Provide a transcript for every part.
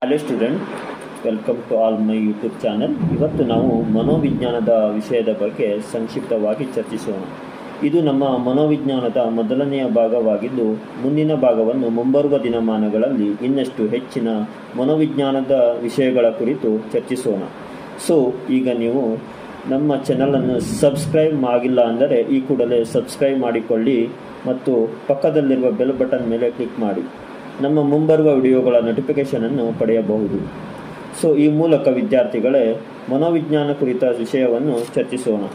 hello student welcome to all my YouTube channel ಇವತ್ತು ನಾವು ಮನೋವಿಜ್ಞಾನದ ವಿಷಯದ ಬಗ್ಗೆ ಸಂಕ್ಷಿಪ್ತವಾಗಿ ಚರ್ಚಿಸೋಣ ಇದು ನಮ್ಮ ಮನೋವಿಜ್ಞಾನದ ಮೊದಲನೆಯ ಭಾಗವಾಗಿದ್ದು ಮುಂದಿನ ಭಾಗವನ್ನು ಮುಂಬರುವ ದಿನಮಾನಗಳಲ್ಲಿ ಇನ್ನಷ್ಟು ಹೆಚ್ಚಿನ ಮನೋವಿಜ್ಞಾನದ ವಿಷಯಗಳ ಕುರಿತು ಚರ್ಚಿಸೋಣ ಸೊ ಈಗ ನೀವು ನಮ್ಮ ಚಾನಲನ್ನು ಸಬ್ಸ್ಕ್ರೈಬ್ ಆಗಿಲ್ಲ ಅಂದರೆ ಈ ಕೂಡಲೇ ಸಬ್ಸ್ಕ್ರೈಬ್ ಮಾಡಿಕೊಳ್ಳಿ ಮತ್ತು ಪಕ್ಕದಲ್ಲಿರುವ ಬೆಲ್ ಬಟನ್ ಮೇಲೆ ಕ್ಲಿಕ್ ಮಾಡಿ ನಮ್ಮ ಮುಂಬರುವ ವಿಡಿಯೋಗಳ ನೋಟಿಫಿಕೇಷನನ್ನು ಪಡೆಯಬಹುದು ಸೊ ಈ ಮೂಲಕ ವಿದ್ಯಾರ್ಥಿಗಳೇ ಮನೋವಿಜ್ಞಾನ ಕುರಿತ ವಿಷಯವನ್ನು ಚರ್ಚಿಸೋಣ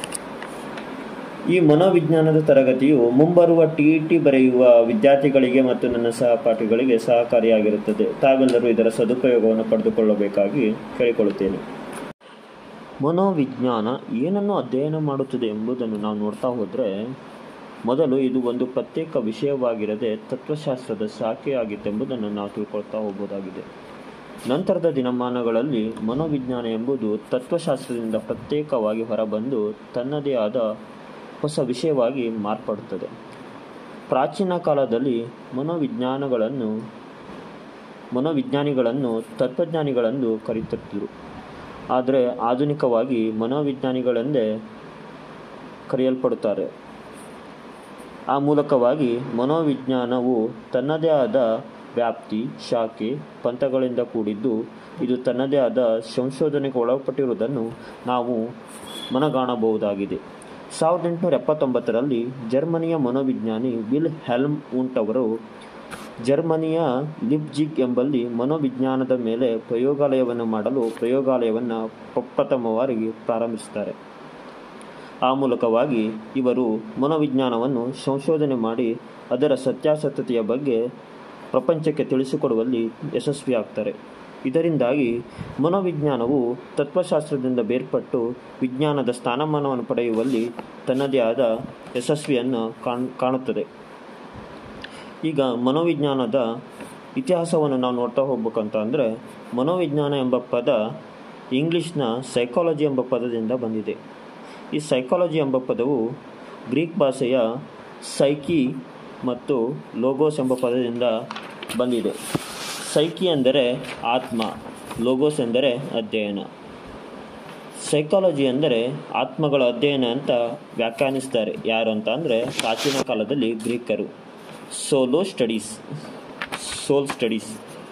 ಈ ಮನೋವಿಜ್ಞಾನದ ತರಗತಿಯು ಮುಂಬರುವ ಟಿ ಇ ಟಿ ಬರೆಯುವ ವಿದ್ಯಾರ್ಥಿಗಳಿಗೆ ಮತ್ತು ನನ್ನ ಸಹಪಾಠಿಗಳಿಗೆ ಸಹಕಾರಿಯಾಗಿರುತ್ತದೆ ತಾವೆಲ್ಲರೂ ಇದರ ಸದುಪಯೋಗವನ್ನು ಪಡೆದುಕೊಳ್ಳಬೇಕಾಗಿ ಕೇಳಿಕೊಳ್ಳುತ್ತೇನೆ ಮನೋವಿಜ್ಞಾನ ಏನನ್ನು ಅಧ್ಯಯನ ಮಾಡುತ್ತದೆ ಎಂಬುದನ್ನು ನಾವು ನೋಡ್ತಾ ಹೋದರೆ ಮೊದಲು ಇದು ಒಂದು ಪ್ರತ್ಯೇಕ ವಿಷಯವಾಗಿರದೆ ತತ್ವಶಾಸ್ತ್ರದ ಶಾಖೆಯಾಗಿತ್ತೆಂಬುದನ್ನು ನಾವು ತಿಳ್ಕೊಳ್ತಾ ಹೋಗಬಹುದಾಗಿದೆ ನಂತರದ ದಿನಮಾನಗಳಲ್ಲಿ ಮನೋವಿಜ್ಞಾನ ಎಂಬುದು ತತ್ವಶಾಸ್ತ್ರದಿಂದ ಪ್ರತ್ಯೇಕವಾಗಿ ಹೊರಬಂದು ತನ್ನದೇ ಆದ ಹೊಸ ವಿಷಯವಾಗಿ ಮಾರ್ಪಡುತ್ತದೆ ಪ್ರಾಚೀನ ಕಾಲದಲ್ಲಿ ಮನೋವಿಜ್ಞಾನಗಳನ್ನು ಮನೋವಿಜ್ಞಾನಿಗಳನ್ನು ತತ್ವಜ್ಞಾನಿಗಳೆಂದು ಕರೆಯುತ್ತಿದ್ದರು ಆದರೆ ಆಧುನಿಕವಾಗಿ ಮನೋವಿಜ್ಞಾನಿಗಳೆಂದೇ ಕರೆಯಲ್ಪಡುತ್ತಾರೆ ಆ ಮೂಲಕವಾಗಿ ಮನೋವಿಜ್ಞಾನವು ತನ್ನದೇ ಆದ ವ್ಯಾಪ್ತಿ ಶಾಖೆ ಪಂಥಗಳಿಂದ ಕೂಡಿದ್ದು ಇದು ತನ್ನದೇ ಆದ ಸಂಶೋಧನೆಗೆ ಒಳಪಟ್ಟಿರುವುದನ್ನು ನಾವು ಮನಗಾಣಬಹುದಾಗಿದೆ ಸಾವಿರದ ಎಂಟುನೂರ ಎಪ್ಪತ್ತೊಂಬತ್ತರಲ್ಲಿ ಜರ್ಮನಿಯ ಮನೋವಿಜ್ಞಾನಿ ವಿಲ್ ಹೆಲ್ಮ್ ಉಂಟ್ ಅವರು ಜರ್ಮನಿಯ ಲಿಪ್ಜಿಗ್ ಎಂಬಲ್ಲಿ ಮನೋವಿಜ್ಞಾನದ ಮೇಲೆ ಪ್ರಯೋಗಾಲಯವನ್ನು ಮಾಡಲು ಪ್ರಯೋಗಾಲಯವನ್ನು ಪ್ರಪ್ರಥಮವಾಗಿ ಪ್ರಾರಂಭಿಸುತ್ತಾರೆ ಆ ಮೂಲಕವಾಗಿ ಇವರು ಮನೋವಿಜ್ಞಾನವನ್ನು ಸಂಶೋಧನೆ ಮಾಡಿ ಅದರ ಸತ್ಯಾಸತ್ಯತೆಯ ಬಗ್ಗೆ ಪ್ರಪಂಚಕ್ಕೆ ತಿಳಿಸಿಕೊಡುವಲ್ಲಿ ಯಶಸ್ವಿಯಾಗ್ತಾರೆ ಇದರಿಂದಾಗಿ ಮನೋವಿಜ್ಞಾನವು ತತ್ವಶಾಸ್ತ್ರದಿಂದ ಬೇರ್ಪಟ್ಟು ವಿಜ್ಞಾನದ ಸ್ಥಾನಮಾನವನ್ನು ಪಡೆಯುವಲ್ಲಿ ತನ್ನದೇ ಆದ ಯಶಸ್ವಿಯನ್ನು ಕಾಣ್ ಕಾಣುತ್ತದೆ ಈಗ ಮನೋವಿಜ್ಞಾನದ ಇತಿಹಾಸವನ್ನು ನಾವು ನೋಡ್ತಾ ಹೋಗ್ಬೇಕಂತ ಅಂದರೆ ಮನೋವಿಜ್ಞಾನ ಎಂಬ ಪದ ಇಂಗ್ಲೀಷ್ನ ಸೈಕಾಲಜಿ ಎಂಬ ಪದದಿಂದ ಬಂದಿದೆ ಈ ಸೈಕಾಲಜಿ ಎಂಬ ಪದವು ಗ್ರೀಕ್ ಭಾಷೆಯ ಸೈಕಿ ಮತ್ತು ಲೋಗೋಸ್ ಎಂಬ ಪದದಿಂದ ಬಂದಿದೆ ಸೈಕಿ ಎಂದರೆ ಆತ್ಮ ಲೋಗೋಸ್ ಎಂದರೆ ಅಧ್ಯಯನ ಸೈಕಾಲಜಿ ಎಂದರೆ ಆತ್ಮಗಳ ಅಧ್ಯಯನ ಅಂತ ವ್ಯಾಖ್ಯಾನಿಸ್ತಾರೆ ಯಾರು ಅಂತ ಅಂದರೆ ಪ್ರಾಚೀನ ಕಾಲದಲ್ಲಿ ಗ್ರೀಕರು ಸೋಲೋ ಸ್ಟಡೀಸ್ ಸೋಲ್ ಸ್ಟಡೀಸ್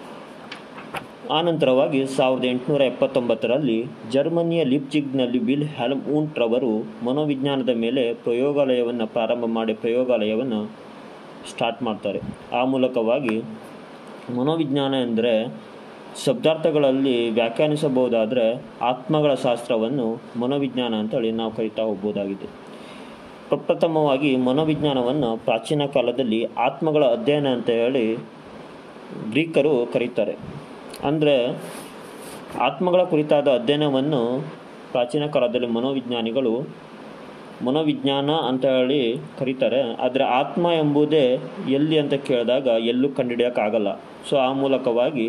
ಆನಂತರವಾಗಿ ಸಾವಿರದ ಎಂಟುನೂರ ಎಪ್ಪತ್ತೊಂಬತ್ತರಲ್ಲಿ ಜರ್ಮನಿಯ ಲಿಪ್ಜಿಗ್ನಲ್ಲಿ ವಿಲ್ ಹೆಲ್ಮ್ ಊಂಟ್ ರವರು ಮನೋವಿಜ್ಞಾನದ ಮೇಲೆ ಪ್ರಯೋಗಾಲಯವನ್ನು ಪ್ರಾರಂಭ ಮಾಡಿ ಪ್ರಯೋಗಾಲಯವನ್ನು ಸ್ಟಾರ್ಟ್ ಮಾಡ್ತಾರೆ ಆ ಮೂಲಕವಾಗಿ ಮನೋವಿಜ್ಞಾನ ಎಂದರೆ ಶಬ್ದಾರ್ಥಗಳಲ್ಲಿ ವ್ಯಾಖ್ಯಾನಿಸಬಹುದಾದರೆ ಆತ್ಮಗಳ ಶಾಸ್ತ್ರವನ್ನು ಮನೋವಿಜ್ಞಾನ ಅಂತೇಳಿ ನಾವು ಕರಿತಾ ಹೋಗ್ಬೋದಾಗಿದೆ ಪ್ರಪ್ರಥಮವಾಗಿ ಮನೋವಿಜ್ಞಾನವನ್ನು ಪ್ರಾಚೀನ ಕಾಲದಲ್ಲಿ ಆತ್ಮಗಳ ಅಧ್ಯಯನ ಅಂತ ಹೇಳಿ ಗ್ರೀಕರು ಕರೀತಾರೆ ಅಂದರೆ ಆತ್ಮಗಳ ಕುರಿತಾದ ಅಧ್ಯಯನವನ್ನು ಪ್ರಾಚೀನ ಕಾಲದಲ್ಲಿ ಮನೋವಿಜ್ಞಾನಿಗಳು ಮನೋವಿಜ್ಞಾನ ಅಂತ ಹೇಳಿ ಕರೀತಾರೆ ಆದರೆ ಆತ್ಮ ಎಂಬುದೇ ಎಲ್ಲಿ ಅಂತ ಕೇಳಿದಾಗ ಎಲ್ಲೂ ಕಂಡುಹಿಡಿಯೋಕ್ಕಾಗಲ್ಲ ಸೊ ಆ ಮೂಲಕವಾಗಿ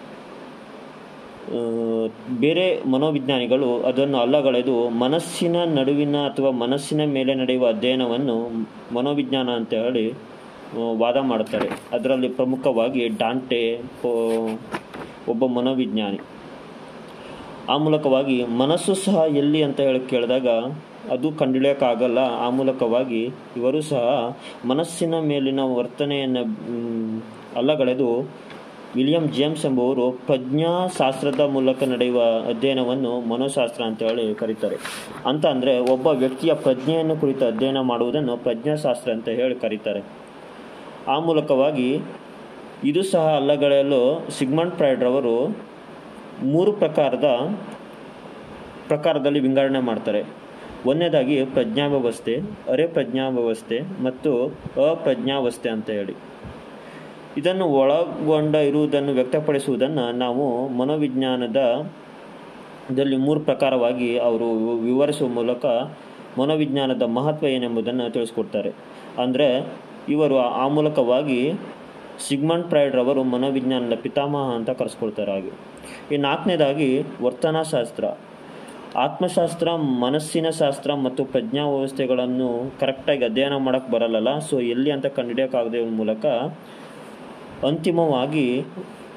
ಬೇರೆ ಮನೋವಿಜ್ಞಾನಿಗಳು ಅದನ್ನು ಅಲ್ಲಗಳೆದು ಮನಸ್ಸಿನ ನಡುವಿನ ಅಥವಾ ಮನಸ್ಸಿನ ಮೇಲೆ ನಡೆಯುವ ಅಧ್ಯಯನವನ್ನು ಮನೋವಿಜ್ಞಾನ ಅಂತ ಹೇಳಿ ವಾದ ಮಾಡುತ್ತಾರೆ ಅದರಲ್ಲಿ ಪ್ರಮುಖವಾಗಿ ಡಾಂಟೆ ಒಬ್ಬ ಮನೋವಿಜ್ಞಾನಿ ಆ ಮೂಲಕವಾಗಿ ಮನಸ್ಸು ಸಹ ಎಲ್ಲಿ ಅಂತ ಹೇಳಿ ಕೇಳಿದಾಗ ಅದು ಕಂಡುಹಿಡಿಯೋಕ್ಕಾಗಲ್ಲ ಆ ಮೂಲಕವಾಗಿ ಇವರು ಸಹ ಮನಸ್ಸಿನ ಮೇಲಿನ ವರ್ತನೆಯನ್ನು ಅಲ್ಲಗಳೆದು ವಿಲಿಯಂ ಜೇಮ್ಸ್ ಎಂಬುವರು ಪ್ರಜ್ಞಾಶಾಸ್ತ್ರದ ಮೂಲಕ ನಡೆಯುವ ಅಧ್ಯಯನವನ್ನು ಮನೋಶಾಸ್ತ್ರ ಅಂತ ಹೇಳಿ ಕರೀತಾರೆ ಅಂತ ಅಂದರೆ ಒಬ್ಬ ವ್ಯಕ್ತಿಯ ಪ್ರಜ್ಞೆಯನ್ನು ಕುರಿತು ಅಧ್ಯಯನ ಮಾಡುವುದನ್ನು ಪ್ರಜ್ಞಾಶಾಸ್ತ್ರ ಅಂತ ಹೇಳಿ ಕರೀತಾರೆ ಆ ಮೂಲಕವಾಗಿ ಇದು ಸಹ ಅಲ್ಲಗಳೆಯಲು ಸಿಗ್ಮಂಡ್ ಫ್ರೈಡ್ರವರು ಮೂರು ಪ್ರಕಾರದ ಪ್ರಕಾರದಲ್ಲಿ ವಿಂಗಡಣೆ ಮಾಡ್ತಾರೆ ಒಂದನೇದಾಗಿ ಪ್ರಜ್ಞಾವ್ಯವಸ್ಥೆ ಅರೆ ಪ್ರಜ್ಞಾವ್ಯವಸ್ಥೆ ಮತ್ತು ಅಪ್ರಜ್ಞಾವಸ್ಥೆ ಅಂತ ಹೇಳಿ ಇದನ್ನು ಒಳಗೊಂಡ ಇರುವುದನ್ನು ವ್ಯಕ್ತಪಡಿಸುವುದನ್ನು ನಾವು ಮನೋವಿಜ್ಞಾನದ ದಲ್ಲಿ ಮೂರು ಪ್ರಕಾರವಾಗಿ ಅವರು ವಿವರಿಸುವ ಮೂಲಕ ಮನೋವಿಜ್ಞಾನದ ಮಹತ್ವ ಏನೆಂಬುದನ್ನು ತಿಳಿಸ್ಕೊಡ್ತಾರೆ ಅಂದರೆ ಇವರು ಆ ಮೂಲಕವಾಗಿ ಸಿಗ್ಮಂಡ್ ಫ್ರೈಡ್ ರವರು ಮನೋವಿಜ್ಞಾನದ ಪಿತಾಮಹ ಅಂತ ಕರೆಸ್ಕೊಳ್ತಾರೆ ಹಾಗೆ ಈ ನಾಲ್ಕನೇದಾಗಿ ವರ್ತನಾಶಾಸ್ತ್ರ ಆತ್ಮಶಾಸ್ತ್ರ ಮನಸ್ಸಿನ ಶಾಸ್ತ್ರ ಮತ್ತು ಪ್ರಜ್ಞಾ ವ್ಯವಸ್ಥೆಗಳನ್ನು ಕರೆಕ್ಟಾಗಿ ಅಧ್ಯಯನ ಮಾಡೋಕ್ಕೆ ಬರಲ್ಲಲ್ಲ ಸೊ ಎಲ್ಲಿ ಅಂತ ಕಂಡುಹಿಡಿಯೋಕ್ಕಾಗದೆ ಮೂಲಕ ಅಂತಿಮವಾಗಿ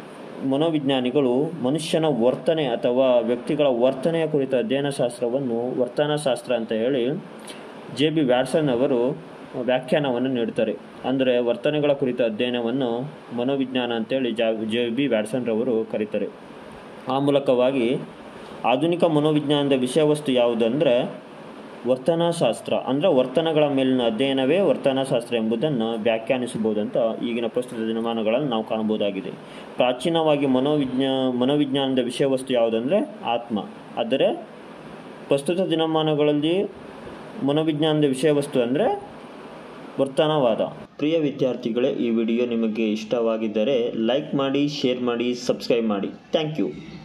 ಮನೋವಿಜ್ಞಾನಿಗಳು ಮನುಷ್ಯನ ವರ್ತನೆ ಅಥವಾ ವ್ಯಕ್ತಿಗಳ ವರ್ತನೆಯ ಕುರಿತ ಅಧ್ಯಯನ ಶಾಸ್ತ್ರವನ್ನು ವರ್ತನಾ ಶಾಸ್ತ್ರ ಅಂತ ಹೇಳಿ ಜೆ ಬಿ ವ್ಯಾಟ್ಸನ್ ಅವರು ವ್ಯಾಖ್ಯಾನವನ್ನು ನೀಡ್ತಾರೆ ಅಂದರೆ ವರ್ತನೆಗಳ ಕುರಿತ ಅಧ್ಯಯನವನ್ನು ಮನೋವಿಜ್ಞಾನ ಅಂತೇಳಿ ಜಾ ಜೆ ಬಿ ವ್ಯಾಟ್ಸನ್ ರವರು ಕರೀತಾರೆ ಆ ಮೂಲಕವಾಗಿ ಆಧುನಿಕ ಮನೋವಿಜ್ಞಾನದ ವಿಷಯವಸ್ತು ಯಾವುದಂದರೆ ವರ್ತನಾಶಾಸ್ತ್ರ ಅಂದರೆ ವರ್ತನೆಗಳ ಮೇಲಿನ ಅಧ್ಯಯನವೇ ವರ್ತನಾಶಾಸ್ತ್ರ ಎಂಬುದನ್ನು ವ್ಯಾಖ್ಯಾನಿಸಬಹುದಂತ ಈಗಿನ ಪ್ರಸ್ತುತ ದಿನಮಾನಗಳಲ್ಲಿ ನಾವು ಕಾಣಬಹುದಾಗಿದೆ ಪ್ರಾಚೀನವಾಗಿ ಮನೋವಿಜ್ಞಾ ಮನೋವಿಜ್ಞಾನದ ವಿಷಯವಸ್ತು ಯಾವುದಂದರೆ ಆತ್ಮ ಆದರೆ ಪ್ರಸ್ತುತ ದಿನಮಾನಗಳಲ್ಲಿ ಮನೋವಿಜ್ಞಾನದ ವಿಷಯವಸ್ತು ಅಂದರೆ ವರ್ತನವಾದ ಪ್ರಿಯ ವಿದ್ಯಾರ್ಥಿಗಳೇ ಈ ವಿಡಿಯೋ ನಿಮಗೆ ಇಷ್ಟವಾಗಿದ್ದರೆ ಲೈಕ್ ಮಾಡಿ ಶೇರ್ ಮಾಡಿ ಸಬ್ಸ್ಕ್ರೈಬ್ ಮಾಡಿ ಥ್ಯಾಂಕ್ ಯು